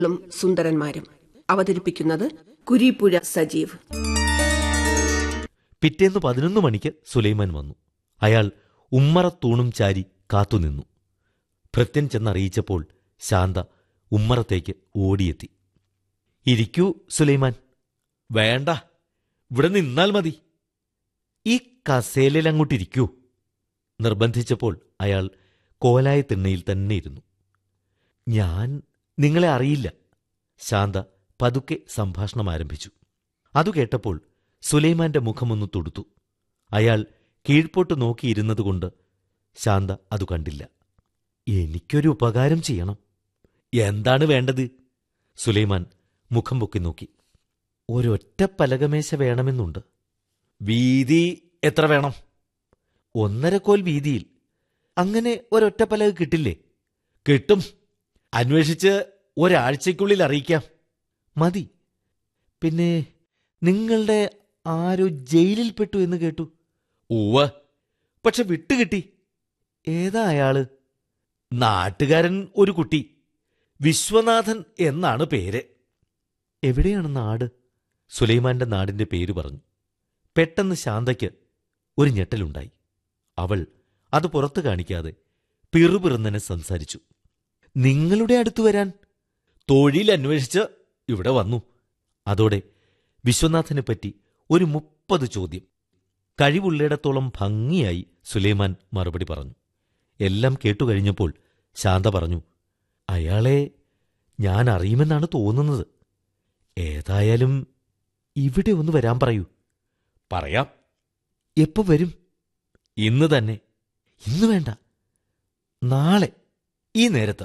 ളും സുന്ദരന്മാരും അവതരിപ്പിക്കുന്നത് കുരീപ്പുഴ സജീവ് പിറ്റേന്ന് പതിനൊന്ന് മണിക്ക് സുലൈമാൻ വന്നു അയാൾ ഉമ്മറത്തൂണും ചാരി കാത്തുനിന്നു ഭൃത്യൻ ചെന്നറിയിച്ചപ്പോൾ ശാന്ത ഉമ്മറത്തേക്ക് ഓടിയെത്തി ഇരിക്കൂ സുലൈമാൻ വേണ്ട ഇവിടെ നിന്നാൽ മതി ഈ കസേലയിൽ അങ്ങോട്ടിരിക്കൂ നിർബന്ധിച്ചപ്പോൾ അയാൾ കോലായ തിണ്ണയിൽ തന്നെ ഇരുന്നു ഞാൻ നിങ്ങളെ അറിയില്ല ശാന്ത പതുക്കെ സംഭാഷണം ആരംഭിച്ചു അതു കേട്ടപ്പോൾ സുലൈമാന്റെ മുഖമൊന്നു തൊടുത്തു അയാൾ കീഴ്പോട്ട് നോക്കിയിരുന്നതുകൊണ്ട് ശാന്ത അതു കണ്ടില്ല എനിക്കൊരു ഉപകാരം ചെയ്യണം എന്താണ് വേണ്ടത് സുലൈമാൻ മുഖം പൊക്കി നോക്കി ഒരൊറ്റ പലകമേശ വേണമെന്നുണ്ട് വീതി എത്ര വേണം ഒന്നര കോൽ വീതിയിൽ അങ്ങനെ ഒരൊറ്റ പലക കിട്ടില്ലേ കിട്ടും അന്വേഷിച്ച് ഒരാഴ്ചയ്ക്കുള്ളിൽ അറിയിക്കാം മതി പിന്നെ നിങ്ങളുടെ ആരോ ജയിലിൽപ്പെട്ടു എന്ന് കേട്ടു ഉവ്വ പക്ഷെ വിട്ടുകിട്ടി ഏതാ അയാള് നാട്ടുകാരൻ ഒരു കുട്ടി വിശ്വനാഥൻ എന്നാണ് പേര് എവിടെയാണ് നാട് സുലൈമാന്റെ നാടിന്റെ പേര് പറഞ്ഞു പെട്ടെന്ന് ശാന്തയ്ക്ക് ഒരു ഞെട്ടലുണ്ടായി അവൾ അത് പുറത്തു കാണിക്കാതെ പിറുപിറുന്നനെ സംസാരിച്ചു നിങ്ങളുടെ അടുത്ത് വരാൻ തൊഴിൽ അന്വേഷിച്ച് ഇവിടെ വന്നു അതോടെ വിശ്വനാഥനെ പറ്റി ഒരു മുപ്പത് ചോദ്യം കഴിവുള്ളിടത്തോളം ഭംഗിയായി സുലൈമാൻ മറുപടി പറഞ്ഞു എല്ലാം കേട്ടുകഴിഞ്ഞപ്പോൾ ശാന്ത പറഞ്ഞു അയാളെ ഞാൻ അറിയുമെന്നാണ് തോന്നുന്നത് ഏതായാലും ഇവിടെ ഒന്ന് വരാൻ പറയൂ പറയാം എപ്പോ വരും ഇന്ന് തന്നെ ഇന്ന് വേണ്ട നാളെ ഈ നേരത്ത്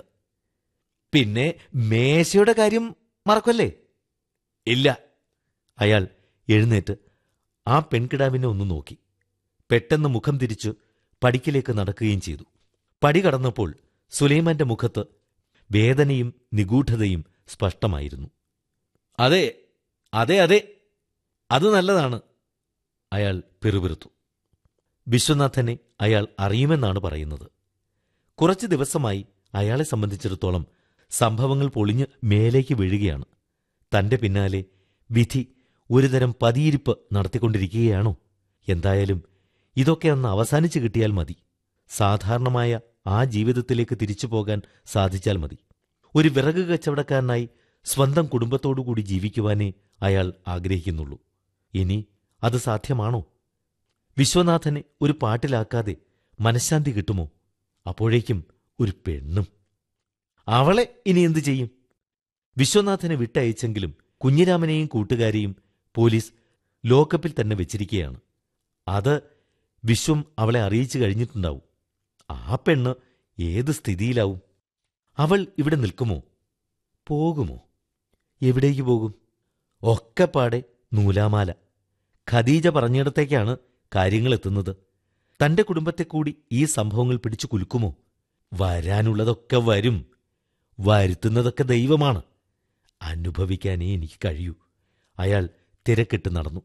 പിന്നെ മേശയുടെ കാര്യം മറക്കല്ലേ ഇല്ല അയാൾ എഴുന്നേറ്റ് ആ പെൺകിടാവിനെ ഒന്ന് നോക്കി പെട്ടെന്ന് മുഖം തിരിച്ചു പടിക്കിലേക്ക് നടക്കുകയും ചെയ്തു പടി കടന്നപ്പോൾ സുലൈമാന്റെ മുഖത്ത് വേദനയും നിഗൂഢതയും സ്പഷ്ടമായിരുന്നു അതെ അതെ അതെ അത് നല്ലതാണ് അയാൾ പിറുപിറുത്തു വിശ്വനാഥനെ അയാൾ അറിയുമെന്നാണ് പറയുന്നത് കുറച്ചു ദിവസമായി അയാളെ സംബന്ധിച്ചിടത്തോളം സംഭവങ്ങൾ പൊളിഞ്ഞ് മേലേക്ക് വീഴുകയാണ് തന്റെ പിന്നാലെ വിധി ഒരുതരം പതിയിരിപ്പ് നടത്തിക്കൊണ്ടിരിക്കുകയാണോ എന്തായാലും ഇതൊക്കെ അന്ന് അവസാനിച്ചു കിട്ടിയാൽ മതി സാധാരണമായ ആ ജീവിതത്തിലേക്ക് തിരിച്ചു പോകാൻ സാധിച്ചാൽ മതി ഒരു വിറക് കച്ചവടക്കാരനായി സ്വന്തം കുടുംബത്തോടുകൂടി ജീവിക്കുവാനേ അയാൾ ആഗ്രഹിക്കുന്നുള്ളൂ ഇനി അത് സാധ്യമാണോ വിശ്വനാഥനെ ഒരു പാട്ടിലാക്കാതെ മനഃശാന്തി കിട്ടുമോ അപ്പോഴേക്കും ഒരു പെണ്ണും അവളെ ഇനി എന്തു ചെയ്യും വിശ്വനാഥനെ വിട്ടയച്ചെങ്കിലും കുഞ്ഞിരാമനെയും കൂട്ടുകാരെയും പോലീസ് ലോക്കപ്പിൽ തന്നെ വെച്ചിരിക്കുകയാണ് അത് വിശ്വം അവളെ അറിയിച്ചു കഴിഞ്ഞിട്ടുണ്ടാവും ആ പെണ്ണ് ഏത് സ്ഥിതിയിലാവും അവൾ ഇവിടെ നിൽക്കുമോ പോകുമോ എവിടേക്ക് പോകും ഒക്കെപ്പാടെ നൂലാമാല ഖദീജ പറഞ്ഞിടത്തേക്കാണ് കാര്യങ്ങൾ എത്തുന്നത് തന്റെ കുടുംബത്തെ കൂടി ഈ സംഭവങ്ങൾ പിടിച്ചു കുലുക്കുമോ വരാനുള്ളതൊക്കെ വരും വരുത്തുന്നതൊക്കെ ദൈവമാണ് അനുഭവിക്കാനേ എനിക്ക് കഴിയൂ അയാൾ തിരക്കിട്ട് നടന്നു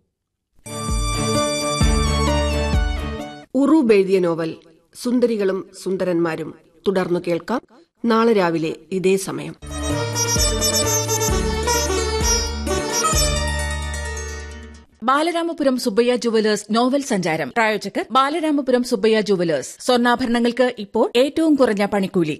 ഉറൂബ് എഴുതിയ നോവൽ സുന്ദരികളും സുന്ദരന്മാരും തുടർന്നു കേൾക്കാം നാളെ രാവിലെ ഇതേ സമയം ബാലരാമപുരം സുബ്ബയ്യ ജുവലേഴ്സ് നോവൽ സഞ്ചാരം പ്രായോജകർ ബാലരാമപുരം സുബ്ബയ്യ ജുവലേഴ്സ് സ്വർണ്ണാഭരണങ്ങൾക്ക് ഇപ്പോൾ ഏറ്റവും കുറഞ്ഞ പണിക്കൂലി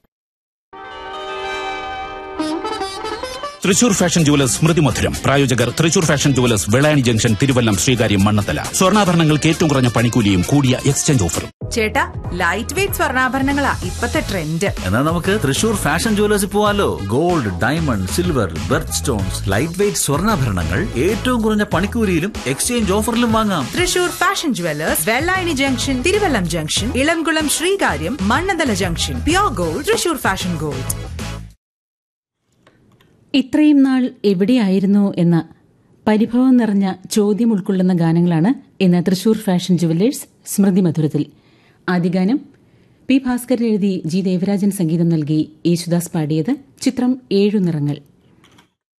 തൃശൂർ ഫാഷൻ ജുവലേഴ്സ് സ്മൃതി മധുരം പ്രായോജകർ Thrissur fashion jewellers Vellayani junction Thiruvallam Sreekaryam Mannanthala സ്വർണ്ണാഭരണങ്ങൾക്ക് ഏറ്റവും കുറഞ്ഞ പണിക്കൂലിയും കൂടിയ എക്സ്ചേഞ്ച് ഓഫറും ചേട്ടാ ലൈറ്റ് വെയിറ്റ് സ്വർണ്ണാഭരണങ്ങളാ ഇപ്പത്തെ ട്രെൻഡ് എന്നാൽ നമുക്ക് തൃശൂർ ഫാഷൻ ജുവലേഴ്സിൽ പോവാലോ gold diamond silver birth stones light weight സ്വർണ്ണാഭരണങ്ങൾ ഏറ്റവും കുറഞ്ഞ പണിക്കൂലിയിലും എക്സ്ചേഞ്ച് ഓഫറിലും വാങ്ങാം Thrissur fashion jewellers Vellayani junction Thiruvallam junction Ilamkulam Sreekaryam Mannanthala junction pure gold Thrissur fashion gold ഇത്രയും നാൾ എവിടെയായിരുന്നു എന്ന പരിഭവം നിറഞ്ഞ ചോദ്യം ഉൾക്കൊള്ളുന്ന ഗാനങ്ങളാണ് ഇന്ന് തൃശൂർ ഫാഷൻ ജുവല്ലേഴ്സ് സ്മൃതി മധുരത്തിൽ ആദ്യ ഗാനം പി ഭാസ്കരൻ എഴുതി ജി ദേവരാജൻ സംഗീതം നൽകി യേശുദാസ് പാടിയത് ചിത്രം ഏഴു നിറങ്ങൾ